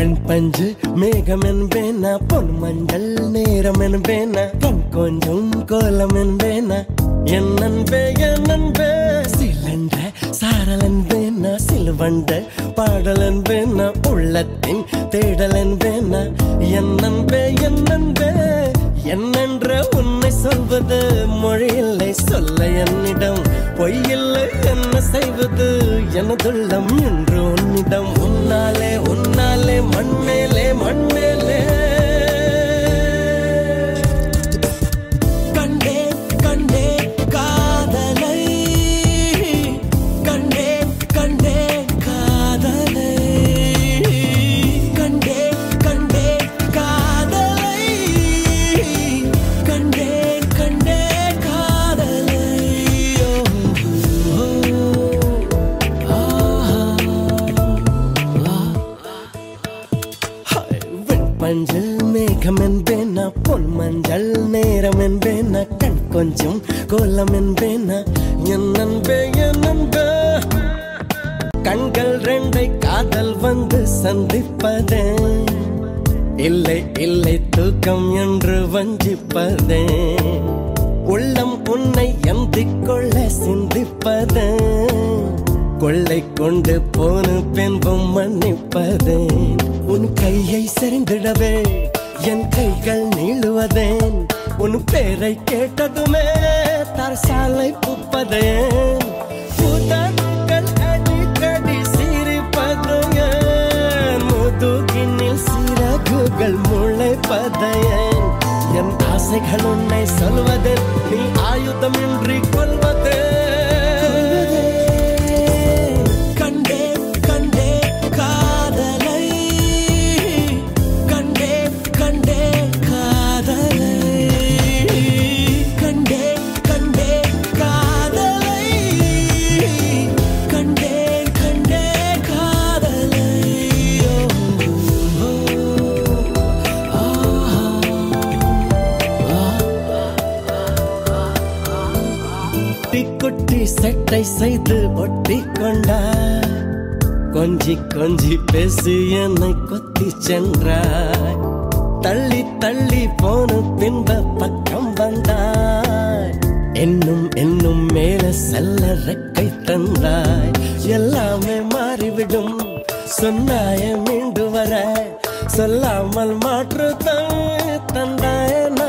பெண் பஞ்சு மேகம் என்பேனா பொன் மஞ்சள் நேரம் என்பேனா கண் கொஞ்சம் கோலம் என்பேனா என் நண்பே என் நண்பே சிலண்ட சாரல் என்பேனா சிலுவண்ட பாடல் என்பேனா உள்ளத்தின் தேடல் என்பேனா என் நண்பே என் நண்பே என்னென்ற உன்னை சொல்வது மொழியில்லை சொல்ல என்னிடம் பொய்யில்லை என்ன செய்வது எனதுள்ளம் என்று உன்னிடம் உன்னாலே உன்னாலே மண்மேலே மண்மேலே கண்டே கண்டே காதலை கண்டே கண்டே காதலை கண்டே கண்டே காதலை கண்டே கண்டே காதலை ஓ, ஓ, பஞ்சில் மேகம் என்பேனா பொன் மஞ்சள் நேரம் என்பேனா கண் கொஞ்சம் கோலம் என்பேனா என் நண்பே என் நண்பே கண்கள் ரெண்டை காதல் வந்து சந்திப்பதே இல்லை இல்லை தூக்கம் என்று வஞ்சிப்பதே உள்ளம் உன்னை எந்திக் கொள்ள சிந்திப்பதே கொள்ளை கொண்டு போன பின்பும் மன்னிப்பதே உன் கையை செறிந்திடவே என் கைகள் நீளுவதேன் உன் பேரை கேட்டதுமே தரசாலை புப்பதேன் புதன்கள் அடிக்கடி சிரிப்பது ஏன் முதுகினில் சிறகுகள் முளைப்பதையேன் என் ஆசைகள் உன்னை சொல்வது நீ ஆயுதமின்றி கொள்வதே கண்டே கண்டே காதலை கண்டே கண்டே காதலை கண்டே கண்டே காதலை கண்டே கண்டே காதலை ஓ, ஓ, குட்டி குட்டி செட்டை செய்து ஒட்டி கொண்டாய் கொஞ்சி கொஞ்சி பேசி என்னை கொத்தி சென்றாய் தள்ளி தள்ளி போன பின்ப பக்கம் வந்தாய் இன்னும் இன்னும் மேல செல்ல ரெக்கை தந்தாய் எல்லாமே மாறிவிடும் சொன்னாய மீண்டு வர சொல்லாமல் மாற்று தந்தாய